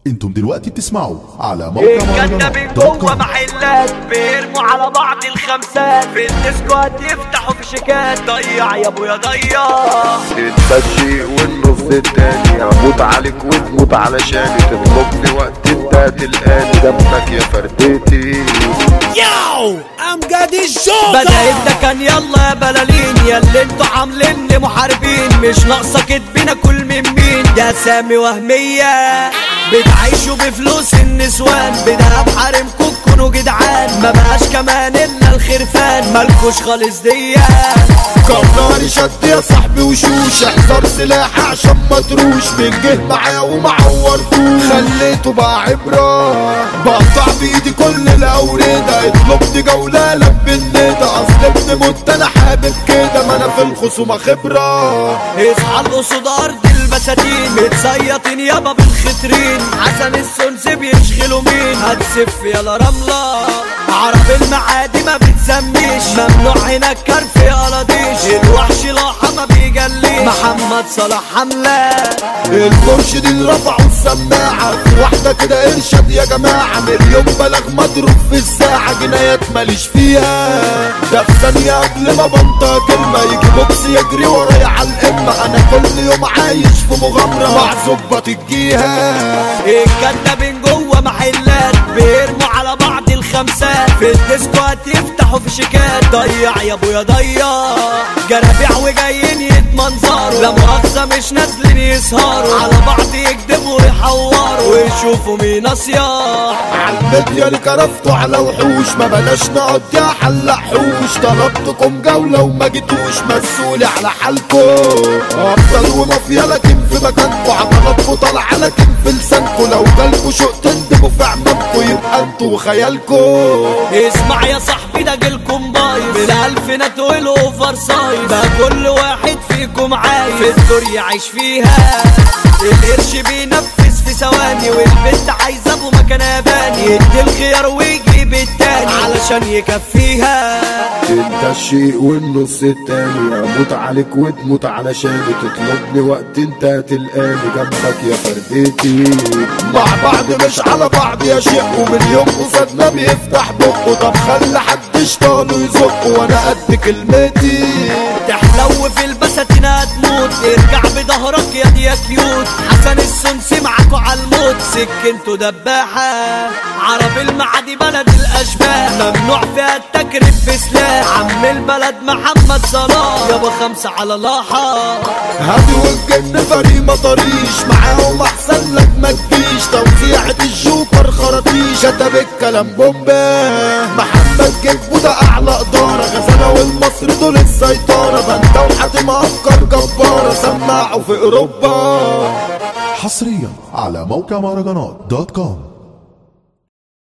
انتم دلوقتي بتسمعوا على موقع الكدابين مهرجانات دوت جوه كوم. محلات بيرموا على بعض الخمسات في الديسكو هتفتحوا في شيكات ضيع يا ابويا ضيع انت الشيء والنص التاني هموت عليك وتموت علشاني تطلبني وقت انت هتلقاني جنبك يا فردتي Yo, I'm Gaddy Joker. بدأت ده كان يلا يا بلالين يا اللي انتوا عامليني محاربين مش ناقصة كدبنا كل من مين ده سامي وهمية بتعيشوا بفلوس النسوان بدهب حارمكوا تكونوا جدعان ما بقاش كمان الا الخرفان مالكوش خالص ديا كفاري شد يا صاحبي وشوش احذر سلاح عشان ما تروش من جه معاه وما عورتوش خليته بقى عبرة بقطع بايدي كل الاوردة اطلبني جولة لب الندى اصل ابن مت انا حابب كده ما انا في الخصومة خبرة اصحى القصود ارض البساتين متسيطين يابا بالخترين حسن السنس بيشغلوا مين هتسف يلا رملة عرب المعادي ما بتسميش ممنوع هنا الكرف يا قلاضيش الوحش لاحة ما بيجليش محمد صلاح حملة المرشد اللي رفعوا السماعة في واحدة كده ارشد يا جماعة مليون بلغ مضروب في الساعة جنايات ماليش فيها ده في ثانية قبل ما بنطق كلمة يجي بوكس يجري ورايا على القمة أنا كل يوم عايش في مغامرة مع ظباط الجيهة الكدابين جوه محلات بيرموا على بعض الخمسات في الديسكو هتفتحوا في شيكات ضيع يا ابويا ضيع جرابيع وجايين يتمنظروا لا مؤاخذة مش نازلين يسهروا على بعض يكدبوا ويحوروا ويشوفوا مين اصياح عالميديا اللي كرفتوا على وحوش ما بلاش نقضيها حل حوش طلبتكم جولة وما جيتوش مسؤولي على حالكم افضل ومافيا لكن في مكانكم عضلاتكم طالعة لكن في لسانكم لو جالكوا شوق تندبوا في عمامكم يبقى انتوا وخيالكم اسمع يا صاحبي ده جيلكم بايظ من الفينات والاوفر سايز ده كل واحد فيكم عايز في الدور يعيش فيها القرش بينفذ في ثواني والبنت عايزه ابو مكان ياباني يدي الخيار ويجيب التاني علشان يكفيها انت الشيء والنص التاني اموت عليك وتموت علشاني تطلبني وقت انت هتلقاني جنبك يا فردتي مع بعض مش على بعض يا شيخ ومن يوم قصادنا بيفتح بقه طب خلي حد شطانه يزقه وانا قد كلمتي تحلو في البساتين هتموت ارجع بظهرك يا دي يا كيوت حسن السنسي معاكوا على الموت سكنته دباحة عرب المعادي بلد الاشباح ممنوع فيها التكريم بسلاح عم البلد محمد صلاح يابا خمسة على لاحة هادي والجن فريق مطريش معاهم احسن لك ما تجيش توزيعة الجوكر خراطيش كتب الكلام بومبا محمد جيب ده اعلى ادارة غزالة والمصري دول السيطرة بنتا وحاتم افكار جبارة سماعوا في اوروبا حصريا على موقع مهرجانات دوت كوم